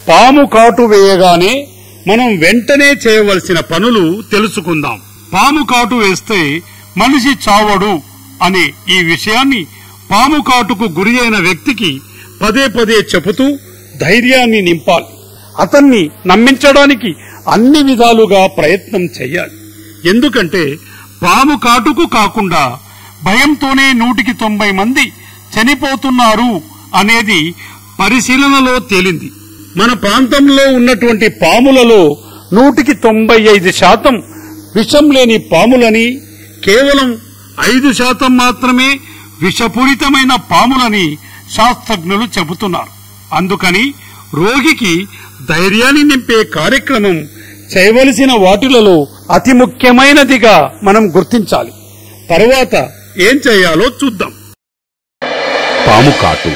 పాము కాటు వేయగానే మనం వెంటనే చేయవలసిన పనులు తెలుసుకుందాం పాము కాటు వేస్తే మనిషి చావడు అనే ఈ విషయాన్ని పాము కాటుకు గురి అయిన వ్యక్తికి పదే పదే చెబుతూ ధైర్యాన్ని నింపాలి అతన్ని నమ్మించడానికి అన్ని విధాలుగా ప్రయత్నం చేయాలి ఎందుకంటే పాము కాటుకు కాకుండా భయంతోనే నూటికి తొంభై మంది చనిపోతున్నారు అనేది పరిశీలనలో తేలింది మన ప్రాంతంలో ఉన్నటువంటి పాములలో నూటికి తొంభై ఐదు శాతం విషం లేని పాములని కేవలం ఐదు శాతం మాత్రమే విషపూరితమైన పాములని శాస్త్రజ్ఞులు చెబుతున్నారు అందుకని రోగికి ధైర్యాన్ని నింపే కార్యక్రమం చేయవలసిన వాటిలలో అతి ముఖ్యమైనదిగా మనం గుర్తించాలి తరువాత ఏం చేయాలో చూద్దాం పాము కాటు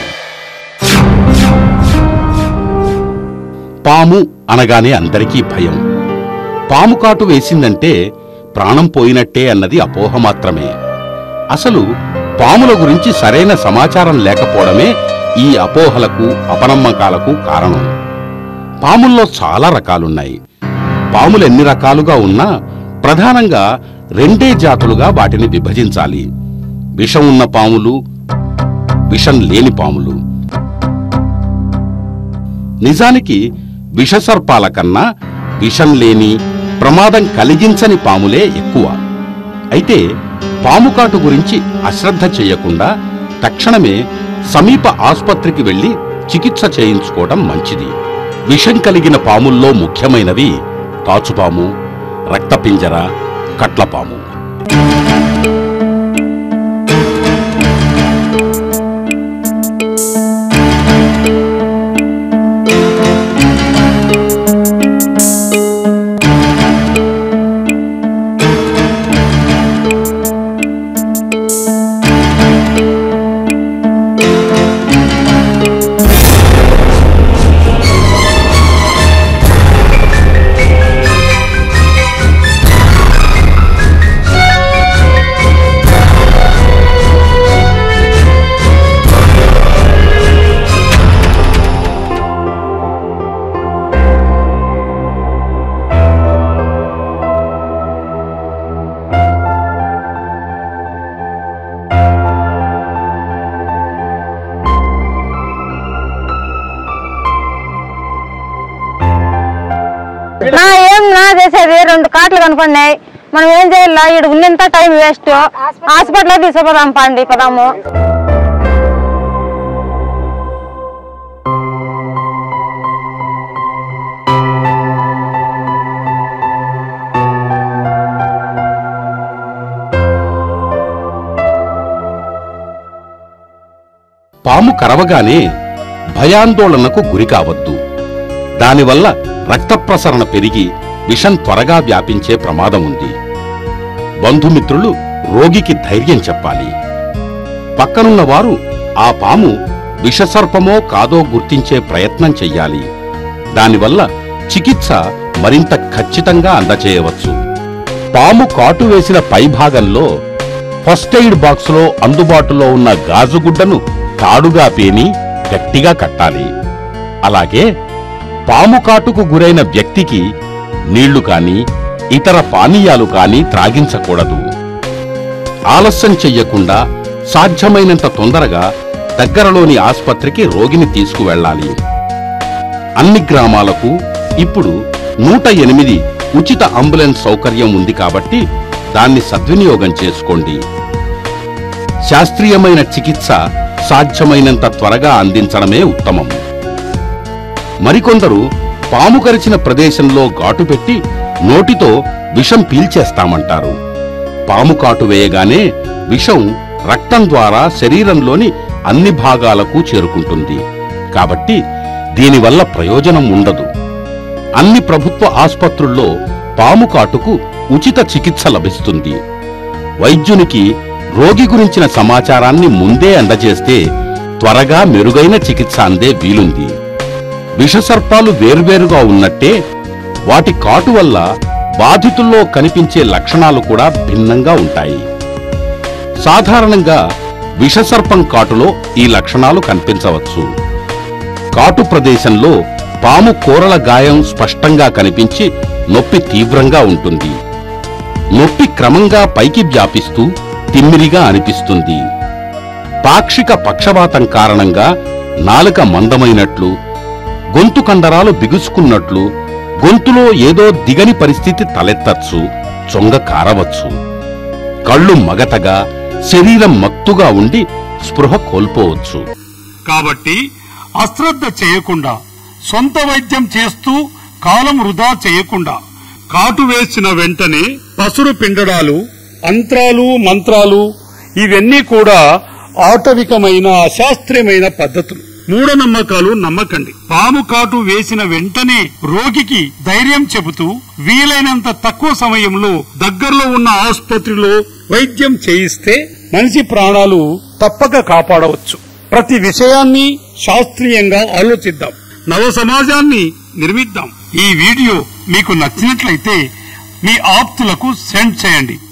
పాము అనగానే అందరికీ భయం పాము కాటు వేసిందంటే ప్రాణం పోయినట్టే అన్నది అపోహ మాత్రమే అసలు పాముల గురించి సరైన సమాచారం లేకపోవడమే ఈ అపోహలకు అపనమ్మకాలకు కారణం పాముల్లో చాలా రకాలున్నాయి పాములు ఎన్ని రకాలుగా ఉన్నా ప్రధానంగా రెండే జాతులుగా వాటిని విభజించాలి విషం ఉన్న పాములు విషం లేని పాములు నిజానికి విషసర్పాల కన్నా విషం లేని ప్రమాదం కలిగించని పాములే ఎక్కువ అయితే పాము కాటు గురించి అశ్రద్ధ చేయకుండా తక్షణమే సమీప ఆస్పత్రికి వెళ్లి చికిత్స చేయించుకోవడం మంచిది విషం కలిగిన పాముల్లో ముఖ్యమైనవి తాచుపాము రక్తపింజర కట్లపాము నా ఏం నా చేసేది రెండు కాట్లు కనుకున్నాయి మనం ఏం చేయాలి ఇక్కడ ఉన్నంత టైం వేస్ట్ హాస్పిటల్ తీసుకుపోదాం పండి పదాము పాము కరవగానే భయాందోళనకు గురి కావద్దు దానివల్ల రక్త ప్రసరణ పెరిగి విషం త్వరగా వ్యాపించే ప్రమాదం ఉంది బంధుమిత్రులు రోగికి ధైర్యం చెప్పాలి పక్కనున్న వారు ఆ పాము విషసర్పమో కాదో గుర్తించే ప్రయత్నం చెయ్యాలి దానివల్ల చికిత్స మరింత ఖచ్చితంగా అందచేయవచ్చు పాము కాటు వేసిన పైభాగంలో ఫస్ట్ ఎయిడ్ బాక్స్లో అందుబాటులో ఉన్న గాజుగుడ్డను తాడుగా పేని గట్టిగా కట్టాలి అలాగే పాము కాటుకు గురైన వ్యక్తికి నీళ్లు కాని ఇతర పానీయాలు కాని త్రాగించకూడదు ఆలస్యం చెయ్యకుండా సాధ్యమైనంత తొందరగా దగ్గరలోని ఆస్పత్రికి రోగిని తీసుకువెళ్ళాలి అన్ని గ్రామాలకు ఇప్పుడు నూట ఎనిమిది ఉచిత అంబులెన్స్ సౌకర్యం ఉంది కాబట్టి దాన్ని సద్వినియోగం చేసుకోండి శాస్త్రీయమైన చికిత్స సాధ్యమైనంత త్వరగా అందించడమే ఉత్తమం మరికొందరు పాము కరిచిన ప్రదేశంలో ఘాటు పెట్టి నోటితో విషం పీల్చేస్తామంటారు పాము కాటు వేయగానే విషం రక్తం ద్వారా శరీరంలోని అన్ని భాగాలకు చేరుకుంటుంది కాబట్టి దీనివల్ల ప్రయోజనం ఉండదు అన్ని ప్రభుత్వ ఆస్పత్రుల్లో పాము కాటుకు ఉచిత చికిత్స లభిస్తుంది వైద్యునికి రోగి గురించిన సమాచారాన్ని ముందే అందజేస్తే త్వరగా మెరుగైన చికిత్స అందే వీలుంది విషసర్పాలు వేర్వేరుగా ఉన్నట్టే వాటి కాటు వల్ల బాధితుల్లో కనిపించే లక్షణాలు కూడా భిన్నంగా ఉంటాయి సాధారణంగా విషసర్పం కాటులో ఈ లక్షణాలు కనిపించవచ్చు కాటు ప్రదేశంలో పాము కూరల గాయం స్పష్టంగా కనిపించి నొప్పి తీవ్రంగా ఉంటుంది నొప్పి క్రమంగా పైకి వ్యాపిస్తూ తిమ్మిరిగా అనిపిస్తుంది పాక్షిక పక్షవాతం కారణంగా నాలుక మందమైనట్లు గొంతు కండరాలు బిగుసుకున్నట్లు గొంతులో ఏదో దిగని పరిస్థితి తలెత్తచ్చు చొంగ కారవచ్చు కళ్ళు మగతగా శరీరం మత్తుగా ఉండి స్పృహ కోల్పోవచ్చు కాబట్టి అశ్రద్ధ చేయకుండా సొంత వైద్యం చేస్తూ కాలం వృధా చేయకుండా కాటు వేసిన వెంటనే పసురు పిండడాలు అంత్రాలు మంత్రాలు ఇవన్నీ కూడా ఆటవికమైన అశాస్త్రీయమైన పద్ధతులు మూఢనమ్మకాలు నమ్మకండి పాము కాటు వేసిన వెంటనే రోగికి ధైర్యం చెబుతూ వీలైనంత తక్కువ సమయంలో దగ్గరలో ఉన్న ఆసుపత్రిలో వైద్యం చేయిస్తే మనిషి ప్రాణాలు తప్పక కాపాడవచ్చు ప్రతి విషయాన్ని శాస్త్రీయంగా ఆలోచిద్దాం నవ సమాజాన్ని నిర్మిద్దాం ఈ వీడియో మీకు నచ్చినట్లయితే మీ ఆప్తులకు సెండ్ చేయండి